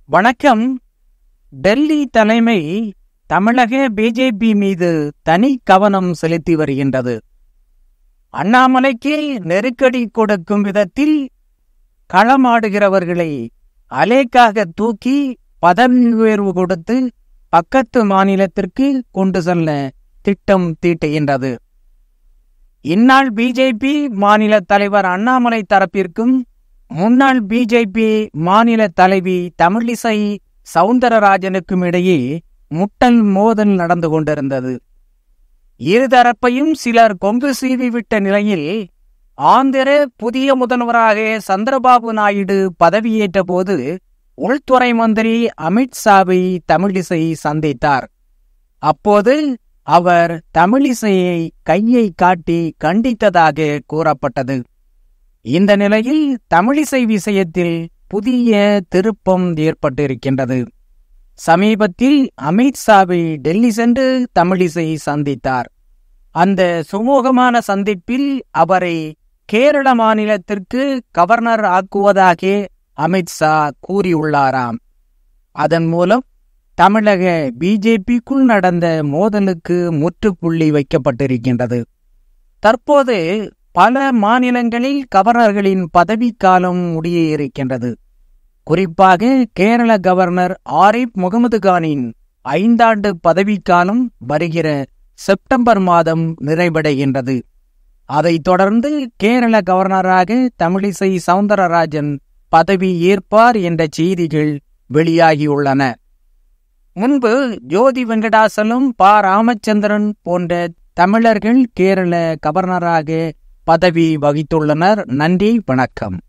வணக்கம் டெல்லி தலைமை தமிழக பிஜேபி மீது தனி கவனம் செலுத்தி வருகின்றது அண்ணாமலைக்கு நெருக்கடி கொடுக்கும் விதத்தில் களமாடுகிறவர்களை அலேக்காக தூக்கி பதவி உயர்வு கொடுத்து பக்கத்து மாநிலத்திற்கு கொண்டு செல்ல திட்டம் தீட்டுகின்றது இந்நாள் பிஜேபி மாநில தலைவர் அண்ணாமலை தரப்பிற்கும் முன்னாள் பிஜேபி மாநில தலைவி தமிழிசை சவுந்தரராஜனுக்கும் இடையே முட்டல் மோதல் நடந்து கொண்டிருந்தது இருதரப்பையும் சிலர் கொம்பு சீவி விட்ட நிலையில் ஆந்திர புதிய முதல்வராக சந்திரபாபு நாயுடு பதவியேற்ற போது உள்துறை மந்திரி அமித்ஷாவை தமிழிசை சந்தித்தார் அப்போது அவர் தமிழிசையை கையை காட்டி கண்டித்ததாக கூறப்பட்டது இந்த நிலையில் தமிழிசை விஷயத்தில் புதிய திருப்பம் ஏற்பட்டிருக்கின்றது சமீபத்தில் அமித்ஷாவை டெல்லி சென்று தமிழிசை சந்தித்தார் அந்த சுமூகமான சந்திப்பில் அவரை கேரள மாநிலத்திற்கு கவர்னர் ஆக்குவதாக அமித்ஷா கூறியுள்ளாராம் அதன் மூலம் தமிழக பிஜேபிக்குள் நடந்த மோதலுக்கு முற்றுப்புள்ளி வைக்கப்பட்டிருக்கின்றது தற்போது பல மாநிலங்களில் கவர்னர்களின் பதவிக்காலம் முடிய இருக்கின்றது குறிப்பாக கேரள கவர்னர் ஆரிப் முகமது கானின் ஐந்தாண்டு பதவிக்காலம் வருகிற செப்டம்பர் மாதம் நிறைவடைகின்றது அதைத் தொடர்ந்து கேரள கவர்னராக தமிழிசை சவுந்தரராஜன் பதவி ஏற்பார் என்ற செய்திகள் வெளியாகியுள்ளன முன்பு ஜோதி வெங்கடாசலம் ப ராமச்சந்திரன் போன்ற தமிழர்கள் கேரள கவர்னராக பதவி வகித்துள்ளனர் நன்றி வணக்கம்